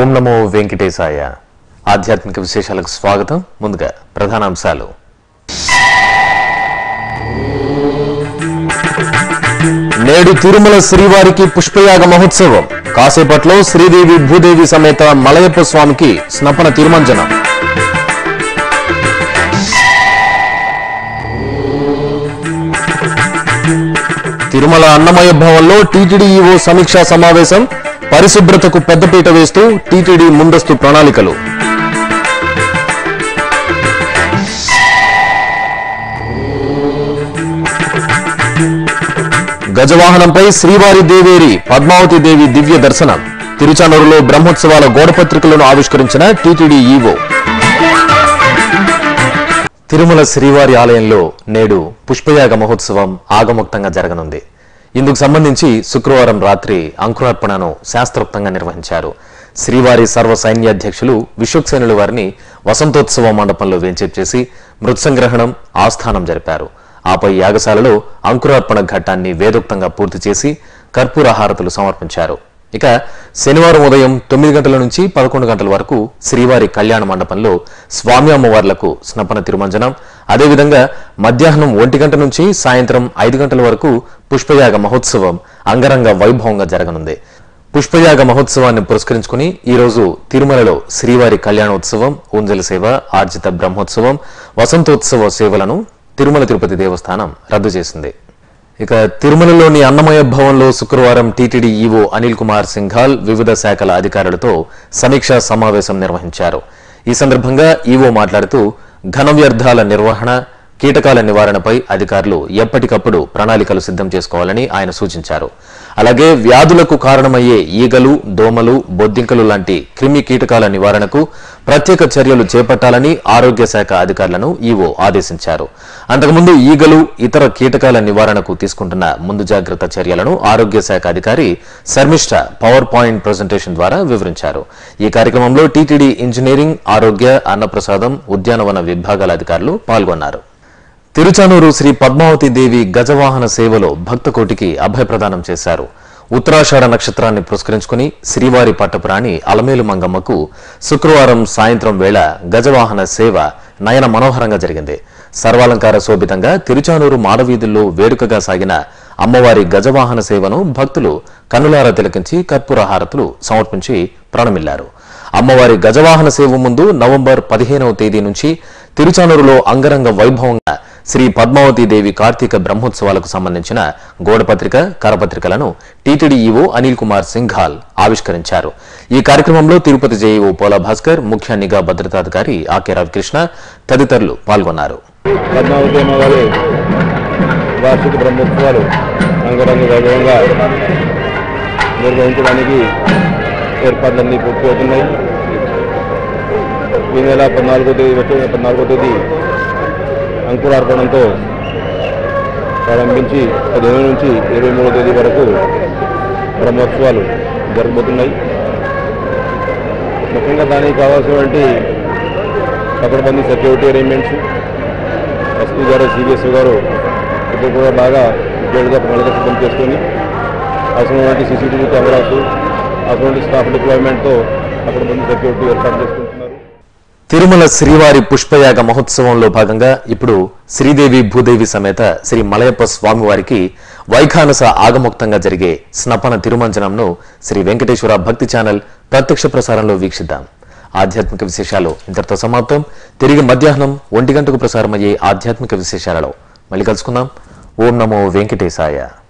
ఓం నమో వెంకటేశాయ ఆధ్యాత్మిక విశేషాలకు స్వాగతం ముందుగా ప్రధానాంశాలు నేడు తిరుమల శ్రీవారికి పుష్పయాగ మహోత్సవం కాసేపట్లో శ్రీదేవి భూదేవి సమేత మలయప్ప స్వామికి స్నపన తిరుమంజనం తిరుమల అన్నమయ భవన్లో టీటీడీ ఈవో సమీక్షా సమావేశం పరిశుభ్రతకు పెద్దపీట వేస్తూ టీటీడీ ముందస్తు ప్రణాళికలు గజవాహనంపై శ్రీవారి దేవేరి పద్మావతి దేవి దివ్య దర్శనం తిరుచానూరులో బ్రహ్మోత్సవాల గోడపత్రికలను ఆవిష్కరించిన టీటీడీ ఈవో తిరుమల శ్రీవారి ఆలయంలో నేడు పుష్పయాగ మహోత్సవం ఆగముక్తంగా జరగనుంది ఇందుకు సంబంధించి శుక్రవారం రాత్రి అంకురార్పణను శాస్త్రోక్తంగా నిర్వహించారు శ్రీవారి సర్వ సైన్యాధ్యక్షులు విశ్వక్సేనులు వారిని వసంతోత్సవ మండపంలో వేంచేపు చేసి మృత్సంగ్రహణం ఆస్థానం జరిపారు ఆపై యాగశాలలో అంకురార్పణ ఘట్టాన్ని వేదోక్తంగా పూర్తి చేసి కర్పూర హారతులు సమర్పించారు ఇక శనివారం ఉదయం తొమ్మిది గంటల నుంచి పదకొండు గంటల వరకు శ్రీవారి కళ్యాణ మండపంలో స్వామి అమ్మవార్లకు స్నపన తిరుమంజనం అదేవిధంగా మధ్యాహ్నం ఒంటి గంట నుంచి సాయంత్రం ఐదు గంటల వరకు పుష్పయాగ మహోత్సవం అంగరంగ వైభవంగా జరగనుంది పుష్పయాగ మహోత్సవాన్ని పురస్కరించుకుని ఈ రోజు తిరుమలలో శ్రీవారి కళ్యాణోత్సవం ఊంజల సేవ ఆర్జిత బ్రహ్మోత్సవం వసంతోత్సవ సేవలను తిరుమల తిరుపతి దేవస్థానం రద్దు చేసింది ఇక తిరుమలలోని అన్నమయ భవన్లో శుక్రవారం టీటీడీ ఈవో అనిల్ కుమార్ సింఘాల్ వివిధ శాఖల అధికారులతో సమీక్షా సమావేశం నిర్వహించారు ఈ సందర్భంగా ఈవో మాట్లాడుతూ ఘన వ్యర్థాల నిర్వహణ కీటకాల నివారణపై అధికారులు ఎప్పటికప్పుడు ప్రణాళికలు సిద్ధం చేసుకోవాలని ఆయన సూచించారు అలాగే వ్యాధులకు కారణమయ్యే ఈగలు దోమలు బొద్దింకలు లాంటి క్రిమి కీటకాల నివారణకు ప్రత్యేక చర్యలు చేపట్టాలని ఆరోగ్య శాఖ అధికారులను ఈవో ఆదేశించారు అంతకుముందు ఈగలు ఇతర కీటకాల నివారణకు తీసుకుంటున్న ముందు జాగ్రత్త చర్యలను ఆరోగ్య శాఖ అధికారి శర్మిష్ట పవర్ పాయింట్ ప్రజెంటేషన్ ద్వారా వివరించారు ఈ కార్యక్రమంలో టీటీడీ ఇంజనీరింగ్ ఆరోగ్య అన్నప్రసాదం ఉద్యానవన విభాగాల అధికారులు పాల్గొన్నారు తిరుచానూరు శ్రీ పద్మావతి దేవి గజవాహన సేవలో భక్తకోటికి అభయప్రదానం చేశారు ఉత్తరాషాఢ నక్షత్రాన్ని పురస్కరించుకుని శ్రీవారి పట్టపురాణి అలమేలు మంగమ్మకు శుక్రవారం సాయంత్రం వేళ గజవాహన సేవ నయన మనోహరంగా జరిగింది సర్వాలంకార శోభితంగా తిరుచానూరు మాడవీధుల్లో వేడుకగా సాగిన అమ్మవారి గజవాహన సేవను భక్తులు కన్నులారా తిలకించి కర్పూర హారతులు సమర్పించి ప్రణమిల్లారు అమ్మవారి గజవాహన సేవ ముందు నవంబర్ పదిహేనవ తేదీ నుంచి తిరుచానూరులో అంగరంగ వైభవంగా శ్రీ పద్మావతి దేవి కార్తీక బ్రహ్మోత్సవాలకు సంబంధించిన గోడపత్రిక కరపత్రికలను టీటీడీ ఈవో అనిల్ కుమార్ సింఘాల్ ఆవిష్కరించారు ఈ కార్యక్రమంలో తిరుపతి జేఈఓ పోలా భాస్కర్ ముఖ్య నిఘా భద్రతాధికారి ఆకే రవికృష్ణ తదితరులు పాల్గొన్నారు పద్మావతి అమ్మవారి వార్షిక బ్రహ్మోత్సవాలు అంగరంగ వైభవంగా నిర్వహించడానికి ఏర్పాట్లన్నీ పూర్తి అవుతున్నాయి ఈ నెల పద్నాలుగో తేదీ వచ్చే పద్నాలుగో తేదీ అంకురార్పణంతో ప్రారంభించి పదిహేను నుంచి ఇరవై మూడో తేదీ వరకు బ్రహ్మోత్సవాలు జరగబోతున్నాయి ముఖ్యంగా దానికి కావాల్సినటువంటి పకడ్బందీ సెక్యూరిటీ అరేంజ్మెంట్స్ ఎస్పీ గారు సిబిఎస్ఈ గారు ఇద్దరు కూడా బాగా ఉద్యోగులుగా ప్రణాళిక సిద్ధం చేసుకొని అవసరమైనటువంటి సీసీటీవీ కెమెరాస్ అటువంటి స్టాఫ్ డిప్లాయ్మెంట్తో అక్కడ మంది సెక్యూరిటీ ఏర్పాటు చేసుకుంటున్నారు తిరుమల శ్రీవారి పుష్పయాగ మహోత్సవంలో భాగంగా ఇప్పుడు శ్రీదేవి భూదేవి సమేత శ్రీ మలయప్ప స్వామివారికి వైఖానస ఆగముక్తంగా జరిగే స్నపన తిరుమంజనంను శ్రీ వెంకటేశ్వర భక్తి ఛానల్ ప్రత్యక్ష ప్రసారంలో వీక్షిద్దాం ఆధ్యాత్మిక విశేషాలు ఇంతటితో సమాప్తం తిరిగి మధ్యాహ్నం ఒంటి గంటకు ప్రసారమయ్యే ఆధ్యాత్మిక విశేషాలలో మళ్ళీ కలుసుకుందాం ఓం నమో వెంకటేశాయ